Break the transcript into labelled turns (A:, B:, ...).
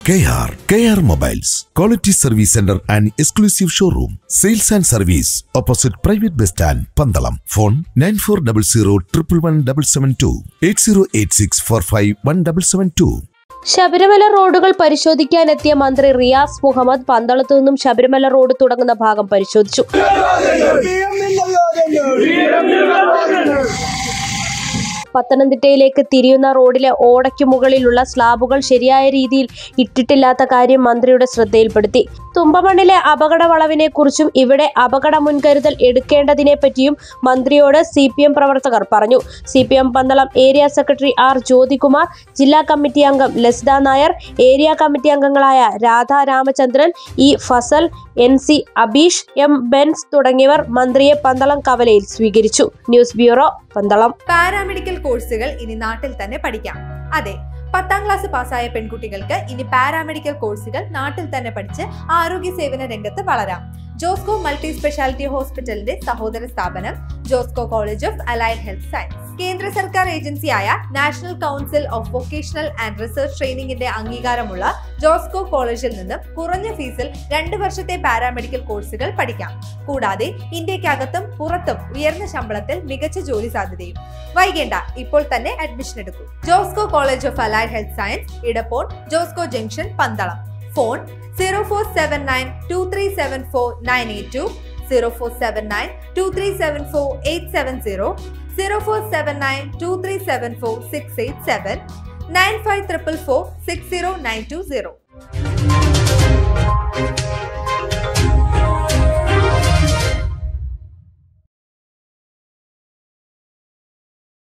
A: KR, KR Mobiles, Quality Service Center and Exclusive Showroom, Sales and Service, opposite Private Bus Stand, Pandalam. Phone 9400 8086 45
B: Sabarimala റോഡുകൾ പരിശോധിക്കാനെത്തിയ മന്ത്രി റിയാസ് മുഹമ്മദ് പന്തളത്തു നിന്നും Sabarimala road തുടങ്ങുന്ന ഭാഗം പരിശോധിച്ചു പത്തനംതിട്ടയിലേക്ക് തിരിയുന്ന റോഡിലെ ഓടയ്ക്ക് മുകളിലുള്ള സ്ലാബുകൾ ശരിയായ രീതിയിൽ ഇട്ടിട്ടില്ലാത്ത കാര്യം മന്ത്രിയുടെ ശ്രദ്ധയിൽപ്പെടുത്തി തുമ്പമണ്ണിലെ അപകട വളവിനെ കുറിച്ചും ഇവിടെ അപകട മുൻകരുതൽ എടുക്കേണ്ടതിനെ പറ്റിയും മന്ത്രിയോട് സി പി എം പ്രവർത്തകർ പറഞ്ഞു C P M Pandalam area secretary R Jyothikumar ജില്ലാ കമ്മിറ്റി അംഗം ലസ്ദ നായർ ഏരിയ കമ്മിറ്റി അംഗങ്ങളായ Radha Ramachandran E Fazal N C Abeesh M Bens തുടങ്ങിയവർ മന്ത്രിയെ പന്തളം കവലയിൽ സ്വീകരിച്ചു ന്യൂസ് ബ്യൂറോ പന്തളം
C: പാരാമെഡിക്കൽ കോഴ്സുകൾ ഇനി നാട്ടിൽ തന്നെ പഠിക്കാം അതെ പത്താം ക്ലാസ് പാസ്സായ പെൺകുട്ടികൾക്ക് ഇനി പാരാമെഡിക്കൽ കോഴ്സുകൾ നാട്ടിൽ തന്നെ പഠിച്ച് ആരോഗ്യ സേവന രംഗത്ത് വളരാം ജോസ്കോ മൾട്ടി സ്പെഷ്യാലിറ്റി ഹോസ്പിറ്റലിന്റെ സഹോദര സ്ഥാപനം Josco college of allied health science കേന്ദ്ര സർക്കാർ ഏജൻസിയായ national council of vocational and research ട്രെയിനിങ്ങിന്റെ അംഗീകാരമുള്ള ജോസ്കോ കോളേജിൽ നിന്നും കുറഞ്ഞ ഫീസിൽ രണ്ട് വർഷത്തെ പാരാമെഡിക്കൽ കോഴ്സുകൾ പഠിക്കാം കൂടാതെ ഇന്ത്യക്കകത്തും പുറത്തും ഉയർന്ന ശമ്പളത്തിൽ മികച്ച ജോലി സാധ്യതയും വൈകേണ്ട ഇപ്പോൾ തന്നെ അഡ്മിഷൻ എടുക്കൂ Josco college of allied health science Edappon Josco junction Pandalam phone zero four seven nine two three seven four nine eight two zero four seven nine two three seven four eight seven zero zero four seven nine two three seven four six eight seven nine five triple four six zero nine two zero